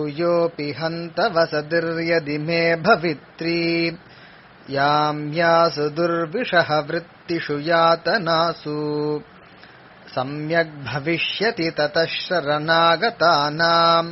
भूयोऽपि हन्त वसतिर्यदि मे भवित्री यां यासु दुर्विषः वृत्तिषु यातनासु सम्यग् भविष्यति ततः शरणागतानाम्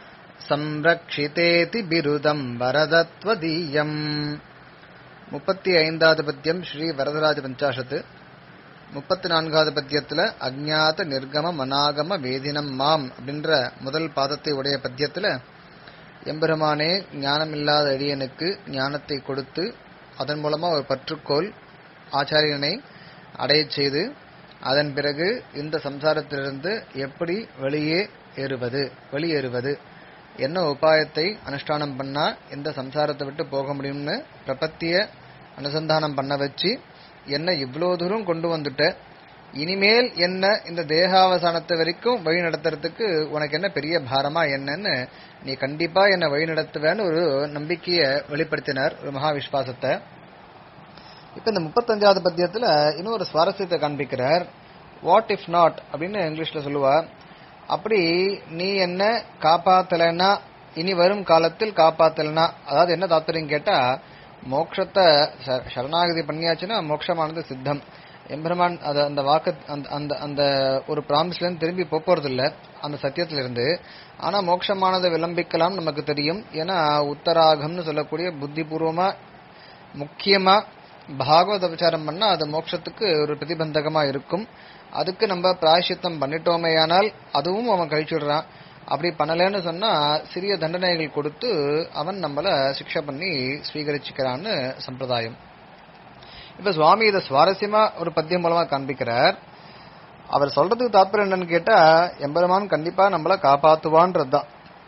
संरक्षितेति बिरुदम् वरदत्वदीयम् முப்பத்தி ஐந்தாவது பத்தியம் ஸ்ரீ வரதராஜ பஞ்சாஷத்து முப்பத்தி நான்காவது பத்தியத்துல அஜ்ஞாத நிர்கம மனாகம வேதினம் மாம் அப்படின்ற முதல் பாதத்தை உடைய பத்தியத்துல எம்பெருமானே ஞானமில்லாத அடியனுக்கு ஞானத்தை கொடுத்து அதன் மூலமா ஒரு பற்றுக்கோள் ஆச்சாரியனை அடையச் செய்து அதன் பிறகு இந்த சம்சாரத்திலிருந்து எப்படி வெளியே ஏறுவது வெளியேறுவது என்ன உபாயத்தை அனுஷ்டானம் பண்ணா இந்த சம்சாரத்தை விட்டு போக முடியும்னு பிரபத்திய அனுசந்தானம் பண்ண வச்சு என்ன இவ்வளோ தூரம் கொண்டு வந்துட்ட இனிமேல் என்ன இந்த தேகாவசானத்தை வரைக்கும் வழி நடத்துறதுக்கு உனக்கு என்ன பெரிய பாரமா என்னன்னு நீ கண்டிப்பா என்ன வழி நடத்துவேன்னு ஒரு நம்பிக்கையை வெளிப்படுத்தினார் ஒரு மகா விஸ்வாசத்தை இப்ப இந்த முப்பத்தஞ்சாவது பத்தியத்துல இன்னும் ஒரு சுவாரஸ்யத்தை காண்பிக்கிறார் வாட் இஃப் நாட் அப்படின்னு இங்கிலீஷ்ல சொல்லுவா அப்படி நீ என்ன காப்பாத்தலைன்னா இனி வரும் காலத்தில் காப்பாத்தலைன்னா அதாவது என்ன தாத்பரியம் கேட்டா மோட்சத்தை ச- சரணாகதி பண்ணியாச்சுன்னா மோட்சமானது சித்தம் எம்பெருமான் அது அந்த வாக்கு அந்த அந்த அந்த ஒரு ப்ராமிஸ்ல இருந்து திரும்பி போப் போறது இல்ல அந்த சத்தியத்துல இருந்து ஆனா மோட்சமானதை விளம்பிக்கலாம் நமக்கு தெரியும் ஏன்னா உத்தராகம்னு சொல்லக்கூடிய புத்திபூர்வமா முக்கியமா பாகவத விசாரம் பண்ணா அது மோட்சத்துக்கு ஒரு பிரதிபந்தகமா இருக்கும் அதுக்கு நம்ம பிராயசித்தம் பண்ணிட்டோமேயானால் அதுவும் அவன் கழிச்சுடுறான் அப்படி பண்ணலைன்னு சொன்னா சிறிய தண்டனைகள் கொடுத்து அவன் நம்மள சிக்ஷை பண்ணி ஸ்வீகரிச்சுக்கிறான்னு சம்பிரதாயம் இப்ப சுவாமி இதை சுவாரஸ்யமா ஒரு பத்தியம் மூலமா காண்பிக்கிறார் அவர் சொல்றதுக்கு தாத்பரியம் என்னன்னு கேட்டா எம்பெருமான் கண்டிப்பா நம்மள காப்பாத்துவான்றதுதான்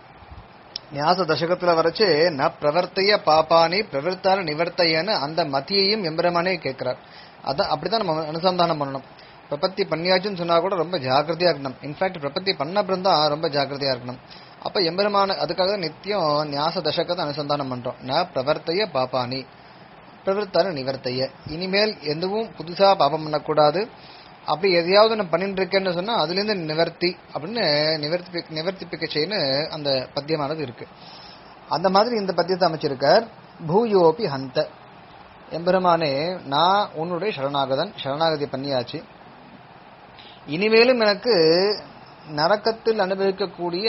ஞாச தசகத்துல வரைச்சு ந பிரவர்த்தைய பாப்பானி பிரவர்த்தான நிவர்த்தையன்னு அந்த மத்தியையும் எம்பெருமானே கேட்கிறார் அதான் அப்படிதான் நம்ம அனுசந்தானம் பண்ணணும் பிரபத்தி பண்ணியாச்சுன்னு சொன்னா கூட ரொம்ப ஜாக்கிரதையா இருக்கணும் இன்ஃபேக்ட் பிரபத்தி பண்ண அப்புறம் தான் ரொம்ப ஜாக்கிரதையா இருக்கணும் அப்ப எம்பெருமான அதுக்காக தான் நித்தியம் ஞாச தசகத்தை அனுசந்தானம் பண்றோம் ந பிரவர்த்தைய பாப்பானி பிரவர்த்தான நிவர்த்தைய இனிமேல் எதுவும் புதுசா பாபம் பண்ணக்கூடாது அப்படி எதையாவது நான் பண்ணிட்டு இருக்கேன்னு சொன்னா அதுல இருந்து நிவர்த்தி அப்படின்னு நிவர்த்தி நிவர்த்திப்பிக்க செய்யு அந்த பத்தியமானது இருக்கு அந்த மாதிரி இந்த பத்தியத்தை அமைச்சிருக்கார் பூயோபி ஹந்த எம்பெருமானே நான் உன்னுடைய சரணாகதன் சரணாகதி பண்ணியாச்சு இனிமேலும் எனக்கு நரக்கத்தில் அனுபவிக்கக்கூடிய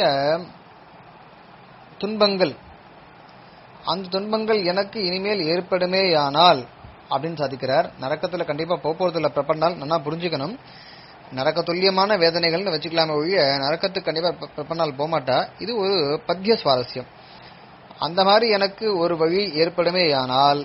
துன்பங்கள் அந்த துன்பங்கள் எனக்கு இனிமேல் ஏற்படுமேயானால் அப்படின்னு சாதிக்கிறார் நரக்கத்துல கண்டிப்பா போறது இல்ல பிரபண்டால் நல்லா புரிஞ்சுக்கணும் நரக்க துல்லியமான வேதனைகள்னு வச்சுக்கலாமே ஒழிய நரக்கத்துக்கு கண்டிப்பா பிர- பிரபண்டால் போமாட்டா இது ஒரு பத்திய சுவாரஸ்யம் அந்த மாதிரி எனக்கு ஒரு வழி ஏற்படுமேயானால்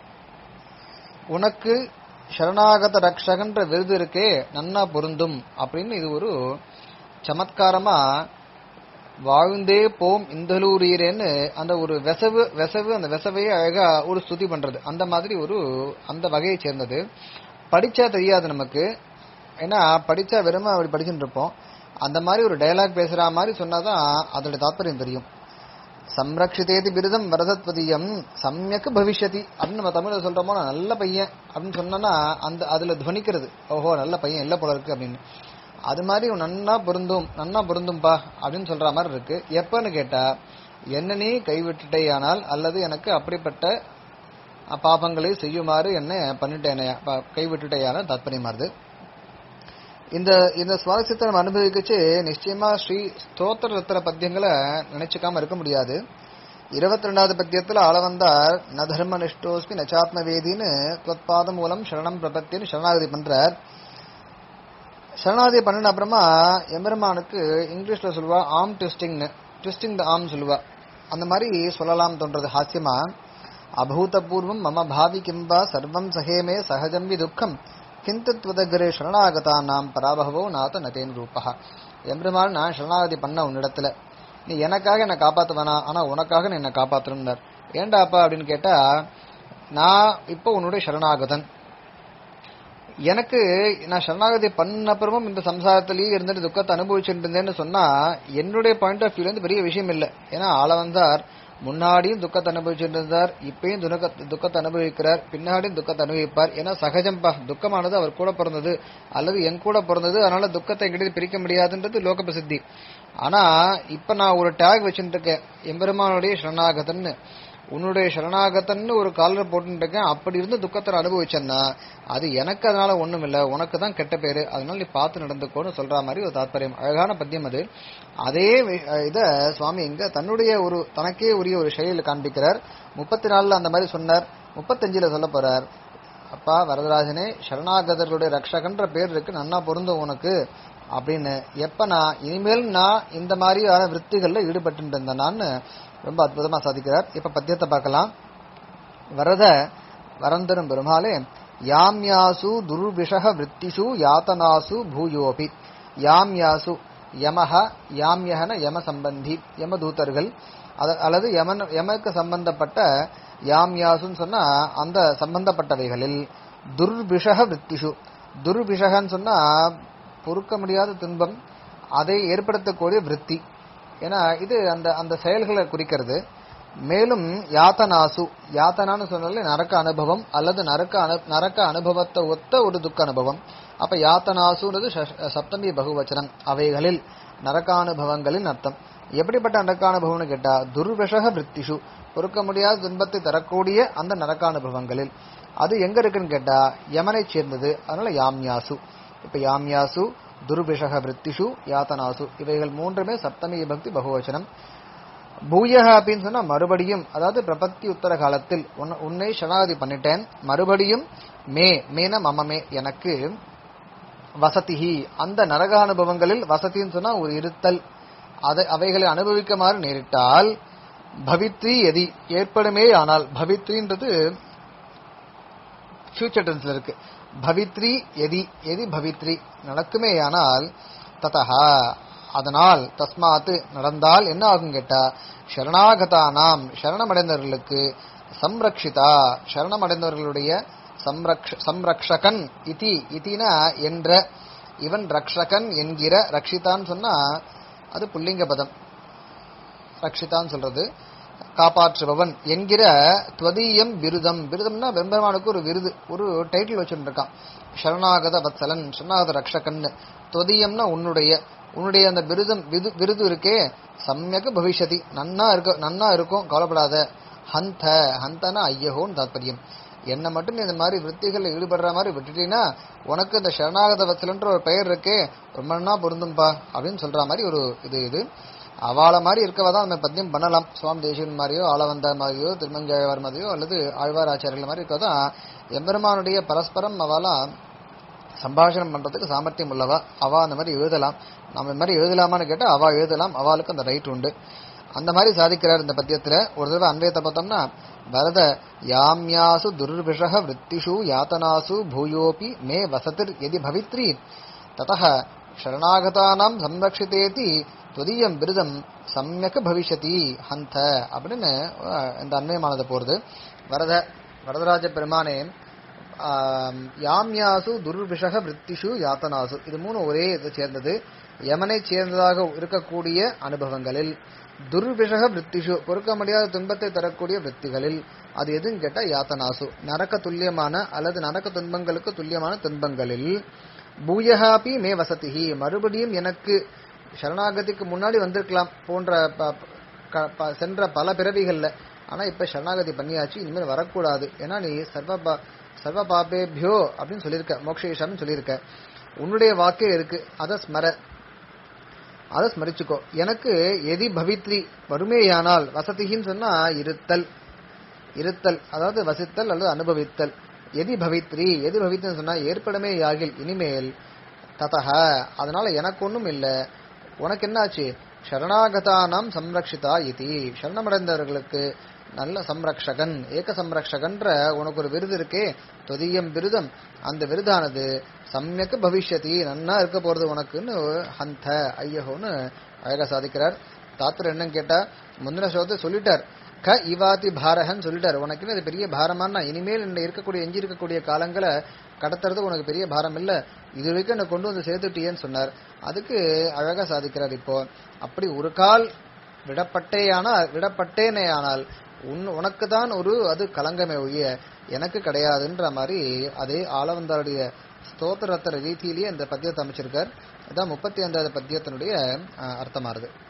உனக்கு சரணாகத ரக்ஷகன்ற விருது இருக்கே நன்னா பொருந்தும் அப்படின்னு இது ஒரு சமத்காரமா வாழ்ந்தே போம் இந்தலூரீரேன்னு அந்த ஒரு வெசவு வெசவு அந்த வெசவையே அழகா ஒரு ஸ்துதி பண்றது அந்த மாதிரி ஒரு அந்த வகையை சேர்ந்தது படிச்சா தெரியாது நமக்கு ஏன்னா படிச்சா வெறுமை அப்படி படிச்சுட்டு இருப்போம் அந்த மாதிரி ஒரு டயலாக் பேசுற மாதிரி சொன்னாதான் அதோட தாத்பரியம் தெரியும் சம்ரக்ஷிதேதி பிருதம் வரதத்வதியம் சமயக்கு பவிஷ்யதி அப்படின்னு நம்ம தமிழ்ல சொல்றோமோ நான் நல்ல பையன் அப்படின்னு சொன்னோன்னா அந்த அதுல துவனிக்கிறது ஓஹோ நல்ல பையன் இல்ல போல இருக்கு அப்படின்னு அது மாதிரி இவன் நன்னா பொருந்தும் நன்னா பொருந்தும்பா அப்படின்னு சொல்ற மாதிரி இருக்கு எப்பன்னு கேட்டா என்ன நீ கைவிட்டுட்டேயானால் அல்லது எனக்கு அப்படிப்பட்ட அஹ், பாபங்களை செய்யுமாறு என்ன பண்ணிட்டேனே ப- கைவிட்டுட்டேயான தாத்பரியமா இருக்கு இந்த இந்த சுவாரஸ்யத்தை நம்ம அனுபவிக்கச்சு நிச்சயமா ஸ்ரீ ஸ்தோத்திர ரத்ன பத்தியங்களை நினைச்சுக்காம இருக்க முடியாது இருபத்தி ரெண்டாவது பத்தியத்துல ஆள வந்தார் ந தர்ம நிஷ்டோஸ்மி நச்சாத்ம வேதின்னு தொத்பாத மூலம் சரணம் பிரபத்தின்னு சரணாகதி பண்றார் சரணாகதி பண்ணின அப்புறமா எம்பெருமானுக்கு இங்கிலீஷ்ல சொல்லுவா ஆம் ட்விஸ்டிங்னு ட்விஸ்டிங் த ஆம் சொல்லுவா அந்த மாதிரி சொல்லலாம் தோன்றது ஹாஸ்யமா அபூதபூர்வம் மம பாவி கிம்பா சர்வம் சகேமே சகஜம் வி துக்கம் கிந்து துவதகரே சரணாகதா நாம் பராபகவோ நாத நதேன் ரூபா எம்பெருமான் நான் சரணாகதி பண்ண உன்னிடத்துல நீ எனக்காக என்னை காப்பாத்த வேணாம் ஆனா உனக்காக நீ என்னை காப்பாத்தணும்னார் ஏண்டாப்பா அப்படின்னு கேட்டா நான் இப்போ உன்னுடைய சரணாகதன் எனக்கு நான் சரணாகதி பண்ண அப்புறமும் இந்த சம்சாரத்திலேயே இருந்துட்டு துக்கத்தை அனுபவிச்சுட்டு இருந்தேன்னு சொன்னா என்னுடைய பாயிண்ட் ஆஃப் வியூல இருந்து பெரிய விஷயம் இல்லை ஏன்னா ஆள வந்தார் முன்னாடியும் துக்கத்தை அனுபவிச்சுட்டு இருந்தார் இப்பயும் துக்க துக்கத்தை அனுபவிக்கிறார் பின்னாடியும் துக்கத்தை அனுபவிப்பார் ஏன்னா சகஜம்பா துக்கமானது அவர் கூட பிறந்தது அல்லது என் கூட பிறந்தது அதனால துக்கத்தை எங்கிட்ட பிரிக்க முடியாதுன்றது லோக பிரசித்தி ஆனா இப்ப நான் ஒரு டேக் வச்சுட்டு இருக்கேன் எம்பெருமானுடைய சரணாகதன்னு உன்னுடைய சரணாகத்தன்னு ஒரு காலர் போட்டுட்டு இருக்கேன் அப்படி இருந்து துக்கத்தை நான் அனுபவிச்சேன்னா அது எனக்கு அதனால ஒண்ணும் இல்ல உனக்கு தான் கெட்ட பேரு அதனால நீ பார்த்து நடந்துக்கோன்னு சொல்ற மாதிரி ஒரு தாத்பரியம் அழகான பத்தியம் அது அதே வி- இத சுவாமி இங்க தன்னுடைய ஒரு தனக்கே உரிய ஒரு செயலில் காண்பிக்கிறார் முப்பத்தி நாலுல அந்த மாதிரி சொன்னார் முப்பத்தஞ்சுல சொல்ல போறார் அப்பா வரதராஜனே சரணாகதர்களுடைய ரக்ஷகன்ற பேர் இருக்கு நன்னா பொருந்தும் உனக்கு அப்படின்னு எப்ப நான் இனிமேல் நான் இந்த மாதிரியான விற்த்திகள்ல ஈடுபட்டு இருந்தேனான்னு ரொம்ப அற்புதமா சாதிக்கிறார் இப்ப பத்தியத்தை பார்க்கலாம் வரத வரந்தரும் பெருமாளே யாம்யாசு துர்விஷக விற்த்திஷு யாத்தனாசு பூயோபி யாம்யாசு யமஹ யாம்யகன யம சம்பந்தி யமதூதர்கள் அத- அல்லது யமன் யமக்கு சம்பந்தப்பட்ட யாம்யாசுன்னு சொன்னா அந்த சம்பந்தப்பட்டவைகளில் துர்விஷக விற்த்திஷு துர்விஷகன்னு சொன்னா பொறுக்க முடியாத துன்பம் அதை ஏற்படுத்தக்கூடிய விருத்தி ஏன்னா இது அந்த அந்த செயல்களை குறிக்கிறது மேலும் யாத்தனாசு யாத்தனான்னு சொன்னாலே நரக்க அனுபவம் அல்லது நரக்க அனு நரக்க அனுபவத்தை ஒத்த ஒரு துக்க அனுபவம் அப்ப யாத்தனாசுன்றது ச- சப்தமி பகுவச்சனம் அவைகளில் நரக்கானுபவங்களின் அர்த்தம் எப்படிப்பட்ட நரக்கானுபவம்னு கேட்டா துர்விஷக விற்த்திஷு பொறுக்க முடியாத துன்பத்தை தரக்கூடிய அந்த நரக்கானுபவங்களில் அது எங்க இருக்குன்னு கேட்டா யமனை சேர்ந்தது அதனால யாம்யாசு இப்ப யாம்யாசு துர்விஷக விற்த்திஷு யாத்தனாசு இவைகள் மூன்றுமே சப்தமி பக்தி பகுவச்சனம் பூயக அப்படின்னு சொன்னா மறுபடியும் அதாவது பிரபத்தி உத்தர காலத்தில் உன்னை- உன்னை சரணாகதி பண்ணிட்டேன் மறுபடியும் மே மேன மமமே எனக்கு வசதிஹி அந்த நரக அனுபவங்களில் வசதின்னு சொன்னா ஒரு இருத்தல் அதை அவைகளை அனுபவிக்குமாறு நேரிட்டால் பவித்ரி எதி ஏற்படுமே ஆனால் பவித்ரின்றது ஃபியூச்சர் டென்ஸ்ல இருக்கு பவித்ரி எதி எதி பவித்ரி நடக்குமே ஆனால் ததஹா அதனால் தஸ்மாத்து நடந்தால் என்ன ஆகும் கேட்டா சரணாகதானாம் சரணமடைந்தவர்களுக்கு சம்ரக்ஷிதா சரணமடைந்தவர்களுடைய சம்ரக்ஷ சம்ரக்ஷகன் இதி இதினா என்ற இவன் ரக்ஷகன் என்கிற ரக்ஷிதான்னு சொன்னா அது புல்லிங்க பதம் ரக்ஷிதான்னு சொல்றது காப்பாற்றுபவன் என்கிற துவதீயம் விருதம் விருதம்னா பெருமானுக்கு ஒரு விருது ஒரு டைட்டில் வச்சுட்டு இருக்கான் சரணாகத வத்சலன் சரணாகத ரக்ஷகன் துவதீயம்னா உன்னுடைய உன்னுடைய அந்த விருதம் விது விருது இருக்கே சமயக்கு பவிஷ்யதி நன்னா இருக்க நன்னா இருக்கும் கவலைப்படாத ஹந்த ஹந்தனா ஐயகோன்னு தாத்பரியம் என்ன மட்டும் நீ இந்த மாதிரி விற்த்திகளில் ஈடுபடுற மாதிரி விட்டுட்டீங்கன்னா உனக்கு இந்த சரணாகத வத்சலன்ற ஒரு பெயர் இருக்கே ரொம்ப நன்னா பொருந்தும்பா அப்படின்னு சொல்ற மாதிரி ஒரு இது இது அவாள மாதிரி இருக்கவா தான் நம்ம பத்தியம் பண்ணலாம் சுவாமி தேசிகன் மாதிரியோ ஆளவந்த மாதிரியோ திருமங்கழ்வார் மாதிரியோ அல்லது ஆழ்வார் ஆச்சாரியர்கள் மாதிரி இருக்கதான் எம்பெருமானுடைய பரஸ்பரம் அவளா சம்பாஷணம் பண்றதுக்கு சாமர்த்தியம் உள்ளவா அவா அந்த மாதிரி எழுதலாம் நம்ம இந்த மாதிரி எழுதலாமான்னு கேட்டா அவா எழுதலாம் அவளுக்கு அந்த ரைட் உண்டு அந்த மாதிரி சாதிக்கிறார் இந்த பத்தியத்துல ஒரு தடவை அன்வயத்தை பார்த்தோம்னா வரத யாம்யாசு துர்விஷக விற்த்திஷு யாத்தனாசு பூயோபி மே வசதிர் எதி பவித்ரி ததः சரணாகதானாம் சம்ரக்ஷிதேதி துதியம் விருதம் சம்யக் பவிஷ்யதி ஹந்த அப்படின்னு அஹ், இந்த அன்வயமானது போறது வரத வரதராஜ பெருமானே ஆம், யாம்யாசு துர்விஷக விற்த்திஷு யாத்தனாசு இது மூணு ஒரே இதை சேர்ந்தது யமனை சேர்ந்ததாக இருக்கக்கூடிய அனுபவங்களில் துர்விஷக விற்த்திஷு பொறுக்க முடியாத துன்பத்தை தரக்கூடிய விற்த்திகளில் அது எதுன்னு கேட்டா யாத்தனாசு நரக்க துல்லியமான அல்லது நரக்க துன்பங்களுக்கு துல்லியமான துன்பங்களில் பூயகாபி மே வசதிஹி மறுபடியும் எனக்கு சரணாகதிக்கு முன்னாடி வந்திருக்கலாம் போன்ற ப- க- ப- சென்ற பல பிறவிகள்ல ஆனா இப்ப சரணாகதி பண்ணியாச்சு இனிமேல் வரக்கூடாது ஏன்னா நீ சர்வ பா- சர்வ பாபேபியோ அப்படின்னு சொல்லியிருக்க மோக்ஷேஷம்னு சொல்லியிருக்க உன்னுடைய வாக்கே இருக்கு அத ஸ்மர அதை ஸ்மரிச்சுக்கோ எனக்கு எதி பவித்ரி வருமேயானால் வசதின்னு சொன்னா இருத்தல் இருத்தல் அதாவது வசித்தல் அல்லது அனுபவித்தல் எதி பவித்ரி எதி பவித்ரின்னு சொன்னா ஏற்படுமே யாகில் இனிமேல் ததஹ அதனால எனக்கு ஒண்ணும் இல்ல உனக்கு என்னாச்சு சரணாகதானாம் சம்ரக்ஷிதா இதி சரணமடைந்தவர்களுக்கு நல்ல சம்ரக்ஷகன் ஏக சம்ரக்ஷகன்ற உனக்கு ஒரு விருது இருக்கே தொதியம் விருதம் அந்த விருதானது சமயக்கு பவிஷ்யதி நன்னா இருக்க போறது உனக்குன்னு ஹந்த ஐயஹோன்னு அழகா சாதிக்கிறார் தாத்தர் என்னன்னு கேட்டா முந்தின சோதத்தை சொல்லிட்டார் க இவாதி பாரகன் சொல்லிட்டார் உனக்கு இது பெரிய பாரமானா இனிமேல் இந்த இருக்கக்கூடிய எஞ்சி இருக்கக்கூடிய காலங்களை கடத்துறது உனக்கு பெரிய பாரம் இல்ல இது வரைக்கும் என்னை கொண்டு வந்து சேர்த்துட்டியேன்னு சொன்னார் அதுக்கு அழகா சாதிக்கிறார் இப்போ அப்படி ஒரு கால் விடப்பட்டேயானால் விடப்பட்டேனேயானால் உன் உனக்கு தான் ஒரு அது கலங்கமே ஒழிய எனக்கு கிடையாதுன்ற மாதிரி அதே ஆளவந்தாருடைய ஸ்தோத்திரத்தர ரீதியிலேயே இந்த பத்தியத்தை அமைச்சிருக்கார் அதான் முப்பத்தி ஐந்தாவது பத்தியத்தினுடைய அஹ், அர்த்தமாறுது